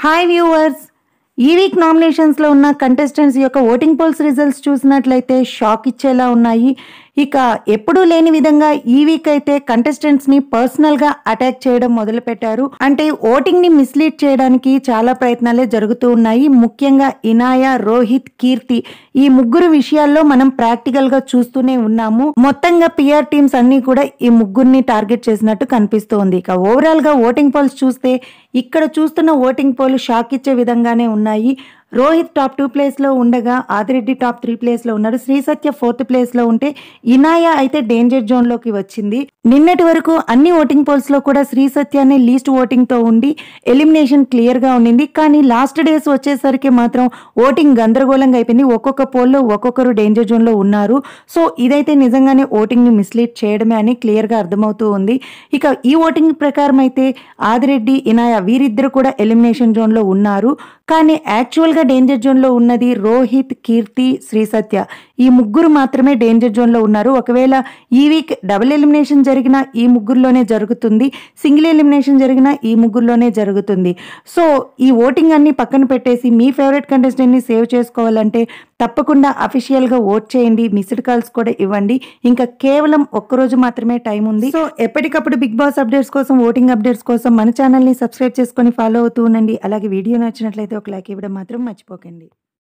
hi viewers ఈ week నామినేషన్స్లో ఉన్న కంటెస్టెంట్స్ యొక్క ఓటింగ్ పోల్స్ రిజల్ట్స్ చూసినట్లయితే షాక్ ఇచ్చేలా ఉన్నాయి ఇక ఎప్పుడూ లేని విధంగా ఈ వీక్ అయితే కంటెస్టెంట్స్ ని పర్సనల్ గా అటాక్ చేయడం మొదలు పెట్టారు అంటే ఓటింగ్ ని మిస్లీడ్ చేయడానికి చాలా ప్రయత్నాలే జరుగుతూ ఉన్నాయి ముఖ్యంగా ఇనాయ రోహిత్ కీర్తి ఈ ముగ్గురు విషయాల్లో మనం ప్రాక్టికల్ గా చూస్తూనే ఉన్నాము మొత్తంగా పిఆర్ టీమ్స్ అన్ని కూడా ఈ ముగ్గురిని టార్గెట్ చేసినట్టు కనిపిస్తోంది ఇక ఓవరాల్ గా ఓటింగ్ పోల్స్ చూస్తే ఇక్కడ చూస్తున్న ఓటింగ్ పోల్ షాక్ ఇచ్చే విధంగానే ఉన్నాయి రోహిత్ టాప్ టూ ప్లేస్లో ఉండగా ఆదిరెడ్డి టాప్ త్రీ ప్లేస్లో ఉన్నారు శ్రీ సత్య ఫోర్త్ ప్లేస్లో ఉంటే ఇనాయ అయితే డేంజర్ జోన్లోకి వచ్చింది నిన్నటి వరకు అన్ని ఓటింగ్ పోల్స్లో కూడా శ్రీ సత్యాన్ని లీస్ట్ ఓటింగ్తో ఉండి ఎలిమినేషన్ క్లియర్గా ఉండింది కానీ లాస్ట్ డేస్ వచ్చేసరికి మాత్రం ఓటింగ్ గందరగోళంగా అయిపోయింది ఒక్కొక్క పోల్లో ఒక్కొక్కరు డేంజర్ జోన్లో ఉన్నారు సో ఇదైతే నిజంగానే ఓటింగ్ని మిస్లీడ్ చేయడమే అని క్లియర్గా అర్థమవుతూ ఉంది ఇక ఈ ఓటింగ్ ప్రకారం అయితే ఆదిరెడ్డి ఇనాయ వీరిద్దరు కూడా ఎలిమినేషన్ జోన్లో ఉన్నారు కానీ యాక్చువల్గా డేంజర్ జోన్లో ఉన్నది రోహిత్ కీర్తి శ్రీ సత్య ఈ ముగ్గురు మాత్రమే డేంజర్ జోన్లో ఉన్నారు ఒకవేళ ఈ వీక్ డబుల్ ఎలిమినేషన్ జరిగిన ఈ ముగ్గురులోనే జరుగుతుంది సింగిల్ ఎలిమినేషన్ జరిగిన ఈ ముగ్గురులోనే జరుగుతుంది సో ఈ ఓటింగ్ అన్ని పక్కన పెట్టేసి మీ ఫేవరెట్ కంటెస్టెంట్ని సేవ్ చేసుకోవాలంటే తప్పకుండా అఫీషియల్గా ఓట్ చేయండి మిస్డ్ కాల్స్ కూడా ఇవ్వండి ఇంకా కేవలం ఒక్కరోజు మాత్రమే టైం ఉంది సో ఎప్పటికప్పుడు బిగ్ బాస్ అప్డేట్స్ కోసం ఓటింగ్ అప్డేట్స్ కోసం మన ఛానల్ని సబ్స్క్రైబ్ చేసుకొని ఫాలో అవుతూ ఉండండి అలాగే వీడియో నచ్చినట్లయితే ఒక లైక్ ఇవ్వడం మాత్రం మర్చిపోకండి